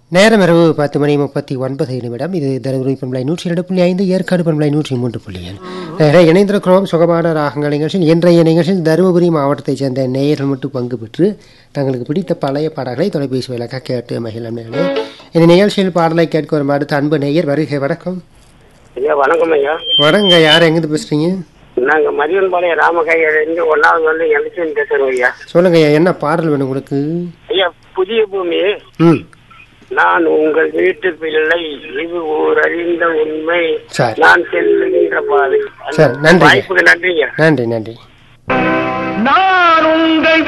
நேரம் இரவு பத்து மணி முப்பத்தி ஒன்பது நிமிடம் இது தருமபுரி பண்பலை நூற்றி இரண்டு புள்ளி ஐந்து ஏற்காடு பண்பலை நூற்றி மூன்று புள்ளி ஏழு நேரே இணைந்திருக்கிறோம் சுகமான ராகங்கள் நிகழ்ச்சியில் இன்றைய நிகழ்ச்சியில் தருமபுரி மாவட்டத்தைச் சேர்ந்த நேயர்கள் மட்டும் பங்கு பெற்று தங்களுக்கு பிடித்த பழைய பாடல்களை தொலைபேசி விளக்க கேட்டு மகிழும் நேர்களே இந்த நிகழ்ச்சியில் பாடலை கேட்க வரும் அடுத்த அன்பு நேயர் வருகை வணக்கம் ஐயா வணக்கம் ஐயா வணங்க யார் எங்கிருந்து பேசுறீங்க நாங்க மதியன்பாளையம் ராமகையிலிருந்து ஒன்னாவது வந்து எலக்ஷன் பேசுறோம் ஐயா சொல்லுங்க ஐயா என்ன பாடல் வேணும் உங்களுக்கு ஐயா புதிய பூமி ம் நான் உங்கள் வீட்டு பிள்ளை இது ஓர் அறிந்த உண்மை சரி நான் செல்லுகின்ற பாதை அந்த சரி, நன்றி. வாய்ப்புக்கு நன்றிங்க நன்றி நன்றி நான் உங்கள்